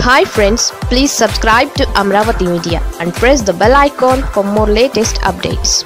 hi friends please subscribe to Amaravati media and press the bell icon for more latest updates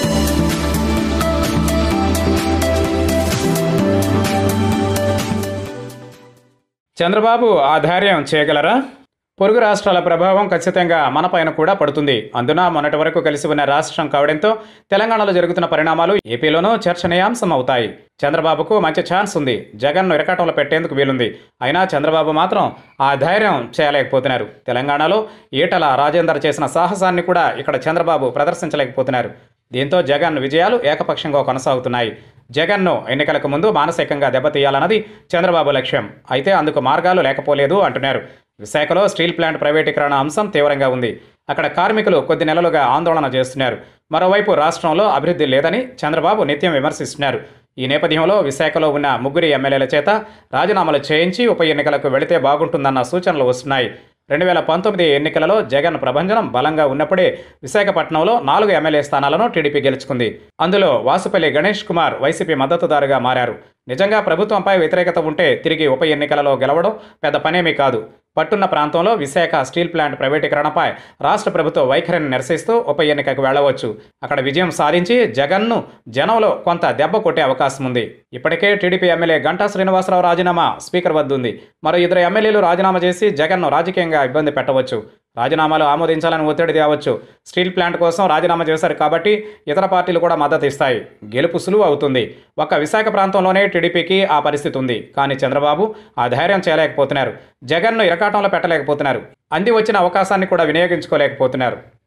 Chandrababu ఆ ధైర్యం చేయగలరా పొరుగు రాష్ట్రాల ప్రభావం ఖచ్చితంగా మనపైన కూడా పడుతుంది అందున మొన్నటి వరకు కలిసి ఉన్న రాష్ట్రం కావడంతో తెలంగాణలో జరుగుతున్న పరిణామాలు ఏపీలోనూ చర్చనీయాంశం అవుతాయి చంద్రబాబుకు మంచి ఛాన్స్ ఉంది జగన్ను ఇరకాటంలో పెట్టేందుకు వీలుంది అయినా చంద్రబాబు మాత్రం ఆ ధైర్యం చేయలేకపోతున్నారు తెలంగాణలో ఈటల రాజేందర్ చేసిన సాహసాన్ని కూడా ఇక్కడ చంద్రబాబు ప్రదర్శించలేకపోతున్నారు దీంతో జగన్ విజయాలు ఏకపక్షంగా కొనసాగుతున్నాయి జగన్ను ఎన్నికలకు ముందు మానసికంగా దెబ్బతీయాలన్నది చంద్రబాబు లక్ష్యం అయితే అందుకు మార్గాలు లేకపోలేదు అంటున్నారు విశాఖలో స్టీల్ ప్లాంట్ ప్రైవేటీకరణ అంశం తీవ్రంగా ఉంది అక్కడ కార్మికులు కొద్ది నెలలుగా ఆందోళన చేస్తున్నారు మరోవైపు రాష్ట్రంలో అభివృద్ధి లేదని చంద్రబాబు నిత్యం విమర్శిస్తున్నారు ఈ నేపథ్యంలో విశాఖలో ఉన్న ముగ్గురి ఎమ్మెల్యేల చేత రాజీనామాలు చేయించి ఉప ఎన్నికలకు వెళితే బాగుంటుందన్న సూచనలు వస్తున్నాయి రెండు వేల పంతొమ్మిది ఎన్నికలలో జగన్ ప్రభంజనం బలంగా ఉన్నప్పుడే విశాఖపట్నంలో నాలుగు ఎమ్మెల్యే స్థానాలను టీడీపీ గెలుచుకుంది అందులో వాసుపల్లి గణేష్ కుమార్ వైసీపీ మద్దతుదారుగా మారారు నిజంగా ప్రభుత్వంపై వ్యతిరేకత ఉంటే తిరిగి ఉప ఎన్నికలలో గెలవడం పెద్ద పనేమీ కాదు పట్టున్న ప్రాంతంలో విశాఖ స్టీల్ ప్లాంట్ ప్రైవేటీకరణపై రాష్ట్ర ప్రభుత్వ వైఖరిని నిరసిస్తూ ఉప ఎన్నికకు వెళ్లవచ్చు అక్కడ విజయం సాధించి జగన్ను జనంలో కొంత దెబ్బ కొట్టే అవకాశం ఉంది ఇప్పటికే టీడీపీ ఎమ్మెల్యే గంటా శ్రీనివాసరావు రాజీనామా స్పీకర్ వద్ద ఉంది మరో ఇద్దరు ఎమ్మెల్యేలు రాజీనామా చేసి జగన్ను రాజకీయంగా ఇబ్బంది పెట్టవచ్చు రాజీనామాలు ఆమోదించాలని ఒత్తిడి తేవచ్చు స్టీల్ ప్లాంట్ కోసం రాజీనామా చేశారు కాబట్టి ఇతర పార్టీలు కూడా మద్దతు ఇస్తాయి గెలుపు సులువు అవుతుంది ఒక్క విశాఖ ప్రాంతంలోనే టీడీపీకి ఆ పరిస్థితి ఉంది కానీ చంద్రబాబు ఆ ధైర్యం చేయలేకపోతున్నారు జగన్ను ఇరకాటంలో పెట్టలేకపోతున్నారు అంది వచ్చిన అవకాశాన్ని కూడా వినియోగించుకోలేకపోతున్నారు